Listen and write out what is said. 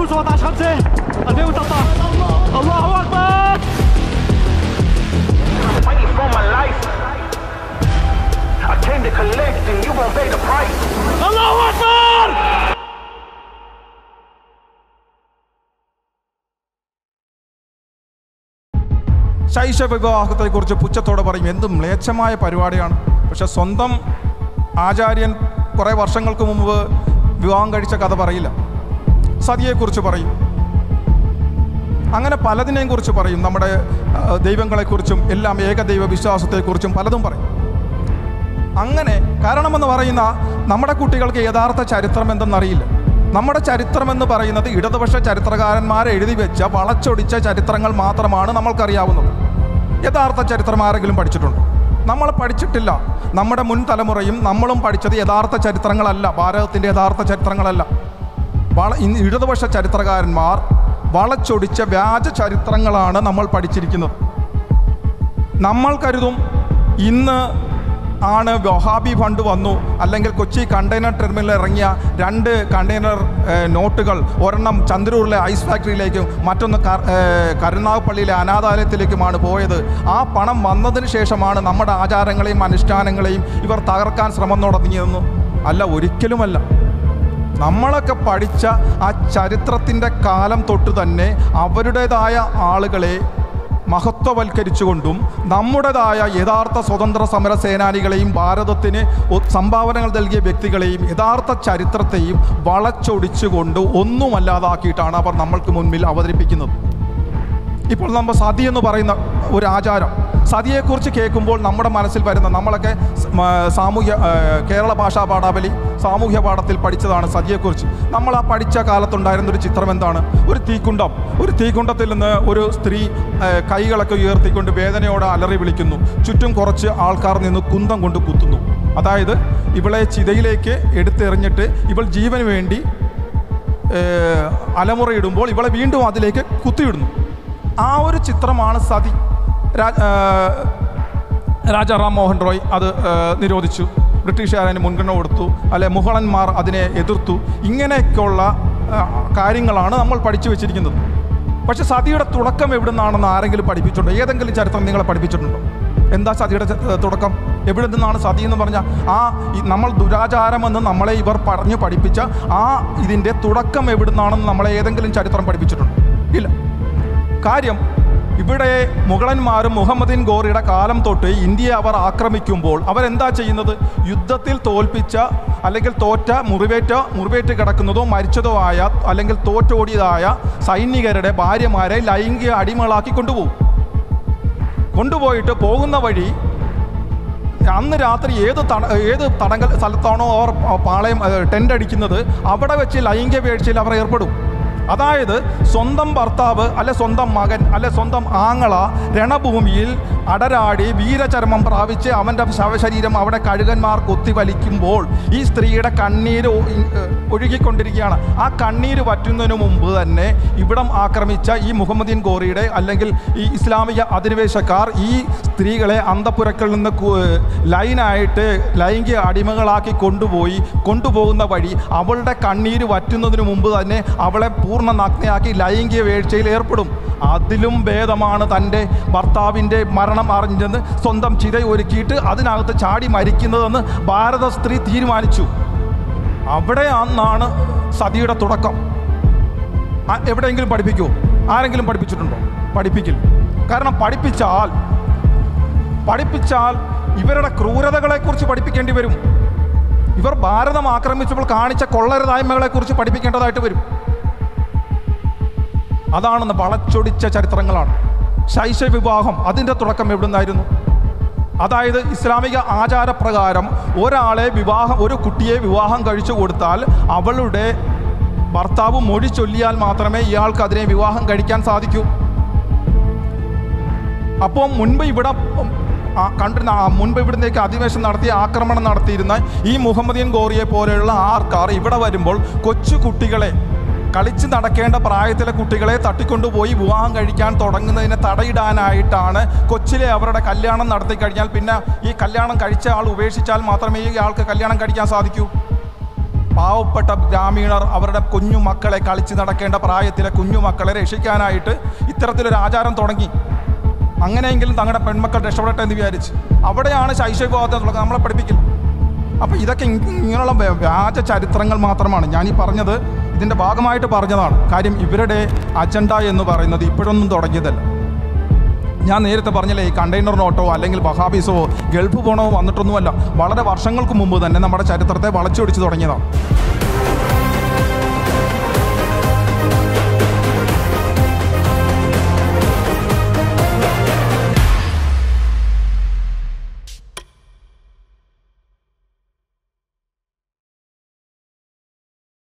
17 2013 Allahu Akbar fighting for my life. I came to collect and you gon' pay the price. Allahu Akbar ശൈശവ വിവാഹത്തെക്കുറിച്ച് പുച്ഛത്തോടെ പറയും എന്ത് മ്ലേച്ഛമായ പരിപാടിയാണ് പക്ഷെ സ്വന്തം ആചാര്യൻ കുറേ വർഷങ്ങൾക്ക് മുമ്പ് വിവാഹം കഴിച്ച കഥ പറയില്ല സതിയെക്കുറിച്ച് പറയും അങ്ങനെ പലതിനെയും കുറിച്ച് പറയും നമ്മുടെ ആ, ദൈവങ്ങളെക്കുറിച്ചും എല്ലാം ഏകദൈവ വിശ്വാസത്തെക്കുറിച്ചും പലതും പറയും അങ്ങനെ കാരണമെന്ന് പറയുന്ന നമ്മുടെ കുട്ടികൾക്ക് യഥാർത്ഥ ചരിത്രം എന്തെന്നറിയില്ല നമ്മുടെ ചരിത്രം എന്ന് പറയുന്നത് ഇടതുപക്ഷ ചരിത്രകാരന്മാർ എഴുതി വെച്ച വളച്ചൊടിച്ച ചരിത്രങ്ങൾ മാത്രമാണ് നമ്മൾക്കറിയാവുന്നത് യഥാർത്ഥ ചരിത്രം ആരെങ്കിലും പഠിച്ചിട്ടുണ്ടോ നമ്മൾ പഠിച്ചിട്ടില്ല നമ്മുടെ മുൻ തലമുറയും നമ്മളും പഠിച്ചത് യഥാർത്ഥ ചരിത്രങ്ങളല്ല ഭാരതത്തിൻ്റെ യഥാർത്ഥ ചരിത്രങ്ങളല്ല വള ഇന്ന് ഇടതുപക്ഷ ചരിത്രകാരന്മാർ വളച്ചൊടിച്ച വ്യാജ ചരിത്രങ്ങളാണ് നമ്മൾ പഠിച്ചിരിക്കുന്നത് നമ്മൾ കരുതും ഇന്ന് ആണ് വഹാബി ഫണ്ട് വന്നു അല്ലെങ്കിൽ കൊച്ചി കണ്ടെയ്നർ ടെർമിനലിൽ ഇറങ്ങിയ രണ്ട് കണ്ടെയ്നർ ഏഹ്, നോട്ടുകൾ ഒരെണ്ണം ചന്ദ്രൂരിലെ ഐസ് ഫാക്ടറിയിലേക്കും മറ്റൊന്ന് കർ- ഏഹ്, കരുനാഗപ്പള്ളിയിലെ അനാഥാലയത്തിലേക്കുമാണ് പോയത് ആ പണം വന്നതിന് ശേഷമാണ് നമ്മുടെ ആചാരങ്ങളെയും അനുഷ്ഠാനങ്ങളെയും ഇവർ തകർക്കാൻ ശ്രമം തുടങ്ങിയതെന്ന് അല്ല ഒരിക്കലുമല്ല നമ്മളൊക്കെ പഠിച്ച ആ ചരിത്രത്തിൻ്റെ കാലം തൊട്ട് തന്നെ അവരുടേതായ ആളുകളെ മഹത്വവൽക്കരിച്ചുകൊണ്ടും നമ്മുടേതായ യഥാർത്ഥ സ്വതന്ത്ര സമര സേനാനികളെയും ഭാരതത്തിന് ഒ- സംഭാവനകൾ നൽകിയ വ്യക്തികളെയും യഥാർത്ഥ ചരിത്രത്തെയും വളച്ചൊടിച്ചുകൊണ്ട് ഒന്നുമല്ലാതാക്കിയിട്ടാണ് അവർ നമ്മൾക്ക് മുൻപിൽ അവതരിപ്പിക്കുന്നത് ഇപ്പോൾ നമ്മൾ സതി എന്ന് പറയുന്ന ഒരു ആചാരം സതിയെക്കുറിച്ച് കേൾക്കുമ്പോൾ നമ്മുടെ മനസ്സിൽ വരുന്ന നമ്മളൊക്കെ സ്- മ- സാമൂഹ്യ ആ, കേരള ഭാഷാ പാഠാവലി സാമൂഹ്യ പാഠത്തിൽ പഠിച്ചതാണ് സതിയെക്കുറിച്ച് നമ്മൾ ആ പഠിച്ച കാലത്തുണ്ടായിരുന്ന ഒരു ചിത്രം എന്താണ് ഒരു തീക്കുണ്ടം ഒരു തീക്കുണ്ടത്തിൽ നിന്ന് ഒരു സ്ത്രീ ആ, കൈകളൊക്കെ ഉയർത്തിക്കൊണ്ട് വേദനയോടെ അലറി വിളിക്കുന്നു ചുറ്റും കുറച്ച് ആൾക്കാർ നിന്ന് കുന്തം കൊണ്ട് കുത്തുന്നു അതായത് ഇവളെ ചിതയിലേക്ക് എടുത്തെറിഞ്ഞിട്ട് ഇവൾ ജീവന് വേണ്ടി ഏഹ്, അലമുറയിടുമ്പോൾ ഇവളെ വീണ്ടും അതിലേക്ക് കുത്തിയിടുന്നു ആ ഒരു ചിത്രമാണ് സതി രാ- ഏഹ്, രാജാ റാം മോഹൻ റോയ് അത് ഏഹ്, നിരോധിച്ചു ബ്രിട്ടീഷുകാർ അതിന് മുൻഗണന കൊടുത്തു അല്ലെ മുഗളന്മാർ അതിനെ എതിർത്തു ഇങ്ങനെയൊക്കെയുള്ള ഏഹ്, കാര്യങ്ങളാണ് നമ്മൾ പഠിച്ചു വെച്ചിരിക്കുന്നത് പക്ഷെ സതിയുടെ തുടക്കം എവിടെ നിന്നാണെന്ന് ആരെങ്കിലും പഠിപ്പിച്ചിട്ടുണ്ടോ ഏതെങ്കിലും ചരിത്രം നിങ്ങളെ പഠിപ്പിച്ചിട്ടുണ്ടോ എന്താ സതിയുടെ ച- ഏഹ്, തുടക്കം എവിടെ നിന്നാണ് സതി എന്ന് പറഞ്ഞാൽ ആ ഈ നമ്മൾ ദുരാചാരമെന്ന് നമ്മളെ ഇവർ പറഞ്ഞു പഠിപ്പിച്ച ആ ഇതിൻ്റെ തുടക്കം എവിടെ നിന്നാണെന്ന് നമ്മളെ ഏതെങ്കിലും ചരിത്രം പഠിപ്പിച്ചിട്ടുണ്ടോ ഇല്ല കാര്യം ഇവിടെ മുഗളന്മാരും മുഹമ്മദിൻ ഗോറിയുടെ കാലം തൊട്ട് ഇന്ത്യയെ അവർ ആക്രമിക്കുമ്പോൾ അവരെന്താ ചെയ്യുന്നത് യുദ്ധത്തിൽ തോൽപ്പിച്ച അല്ലെങ്കിൽ തോറ്റ മുറിവേറ്റ മുറിവേറ്റ് കിടക്കുന്നതോ മരിച്ചതോ ആയ അല്ലെങ്കിൽ തോറ്റോടിയതായ സൈനികരുടെ ഭാര്യമാരെ ലൈംഗിക അടിമകളാക്കി കൊണ്ടുപോകും കൊണ്ടുപോയിട്ട് പോകുന്ന വഴി അന്ന് രാത്രി ഏത് തട ഏത് തടങ്കൽ സ്ഥലത്താണോ അവർ പാളയം ടെൻ്റ് അടിക്കുന്നത് അവിടെ വെച്ച് ലൈംഗിക വീഴ്ചയിൽ അവർ ഏർപ്പെടും അതായത് സ്വന്തം ഭർത്താവ് അല്ലെ സ്വന്തം മകൻ അല്ലെ സ്വന്തം ആങ്ങള രണഭൂമിയിൽ അടരാടി വീരചരമം പ്രാപിച്ച് അവൻ്റെ ശവശരീരം അവിടെ കഴുകന്മാർ കൊത്തിവലിക്കുമ്പോൾ ഈ സ്ത്രീയുടെ കണ്ണീര് ഒ- ഇ- ഏ, ഒഴുകിക്കൊണ്ടിരിക്കുകയാണ് ആ കണ്ണീര് വറ്റുന്നതിന് മുമ്പ് തന്നെ ഇവിടം ആക്രമിച്ച ഈ മുഹമ്മദീൻ ഗോറിയുടെ അല്ലെങ്കിൽ ഈ ഇസ്ലാമിക അധിനിവേശക്കാർ ഈ സ്ത്രീകളെ അന്തപ്പുരക്കളിൽ നിന്ന് കു- ലൈനായിട്ട് ലൈംഗിക അടിമകളാക്കി കൊണ്ടുപോയി കൊണ്ടുപോകുന്ന വഴി അവളുടെ കണ്ണീര് വറ്റുന്നതിന് മുമ്പ് തന്നെ അവളെ പൂർണ്ണ നഗ്നയാക്കി ലൈംഗിക വീഴ്ചയിൽ ഏർപ്പെടും അതിലും ഭേദമാണ് തൻ്റെ ഭർത്താവിൻ്റെ മരണം അറിഞ്ഞെന്ന് സ്വന്തം ചിത ഒരുക്കിയിട്ട് അതിനകത്ത് ചാടി മരിക്കുന്നതെന്ന് ഭാരത സ്ത്രീ തീരുമാനിച്ചു അവിടെ അന്നാണ് സതിയുടെ തുടക്കം ആ, എവിടെയെങ്കിലും പഠിപ്പിക്കുമോ ആരെങ്കിലും പഠിപ്പിച്ചിട്ടുണ്ടോ പഠിപ്പിക്കില്ല കാരണം പഠിപ്പിച്ചാൽ പഠിപ്പിച്ചാൽ ഇവരുടെ ക്രൂരതകളെക്കുറിച്ച് പഠിപ്പിക്കേണ്ടി വരും ഇവർ ഭാരതം ആക്രമിച്ചപ്പോൾ കാണിച്ച കൊള്ളരുതായ്മകളെക്കുറിച്ച് പഠിപ്പിക്കേണ്ടതായിട്ട് വരും അതാണെന്ന് വളച്ചൊടിച്ച ചരിത്രങ്ങളാണ് ശൈശവ വിവാഹം അതിൻ്റെ തുടക്കം എവിടുന്നായിരുന്നു അതായത് ഇസ്ലാമിക ആചാരപ്രകാരം ഒരാളെ വിവാഹം ഒരു കുട്ടിയെ വിവാഹം കഴിച്ചു കൊടുത്താൽ അവളുടെ ഭർത്താവ് മൊഴി ചൊല്ലിയാൽ മാത്രമേ ഇയാൾക്ക് അതിനെ വിവാഹം കഴിക്കാൻ സാധിക്കൂ അപ്പോൾ മുൻപ് ഇവിടെ ഉം, ആ, കണ്ടിരുന്ന ആ, മുൻപ് ഇവിടുന്നേക്ക് അധിവേശം നടത്തി ആക്രമണം നടത്തിയിരുന്ന ഈ മുഹമ്മദിയൻ ഗോറിയെ പോലെയുള്ള ആൾക്കാർ ഇവിടെ വരുമ്പോൾ കൊച്ചു കുട്ടികളെ കളിച്ച് നടക്കേണ്ട പ്രായത്തിലെ കുട്ടികളെ തട്ടിക്കൊണ്ടുപോയി വിവാഹം കഴിക്കാൻ തുടങ്ങുന്നതിനെ തടയിടാനായിട്ടാണ് കൊച്ചിലെ അവരുടെ കല്യാണം നടത്തി കഴിഞ്ഞാൽ പിന്നെ ഈ കല്യാണം കഴിച്ച ആൾ ഉപേക്ഷിച്ചാൽ മാത്രമേ ഈ ആൾക്ക് കല്യാണം കഴിക്കാൻ സാധിക്കൂ പാവപ്പെട്ട ഗ്രാമീണർ അവരുടെ കുഞ്ഞു മക്കളെ കളിച്ച് നടക്കേണ്ട പ്രായത്തിലെ കുഞ്ഞു മക്കളെ രക്ഷിക്കാനായിട്ട് ഇത്തരത്തിലൊരു ആചാരം തുടങ്ങി അങ്ങനെയെങ്കിലും തങ്ങളുടെ പെൺമക്കൾ രക്ഷപ്പെടട്ടെ എന്ന് വിചാരിച്ച് അവിടെയാണ് ശൈശവബോധം തുടങ്ങുന്നത് നമ്മളെ പഠിപ്പിക്കില്ല അപ്പോൾ ഇതൊക്കെ ഇങ് ഇങ്ങനെയുള്ള വ്യ- വ്യാജ ചരിത്രങ്ങൾ മാത്രമാണ് ഞാൻ ഈ പറഞ്ഞത് ഇതിൻ്റെ ഭാഗമായിട്ട് പറഞ്ഞതാണ് കാര്യം ഇവരുടെ അജണ്ട എന്ന് പറയുന്നത് ഇപ്പോഴൊന്നും തുടങ്ങിയതല്ല ഞാൻ നേരത്തെ പറഞ്ഞില്ലേ ഈ കണ്ടെയ്നർ നോട്ടോ അല്ലെങ്കിൽ വഹാബീസോ ഗൾഫ് പോണോ വന്നിട്ടൊന്നുമല്ല വളരെ വർഷങ്ങൾക്ക് മുമ്പ് തന്നെ നമ്മുടെ ചരിത്രത്തെ വളച്ചൊടിച്ച് തുടങ്ങിയതാണ്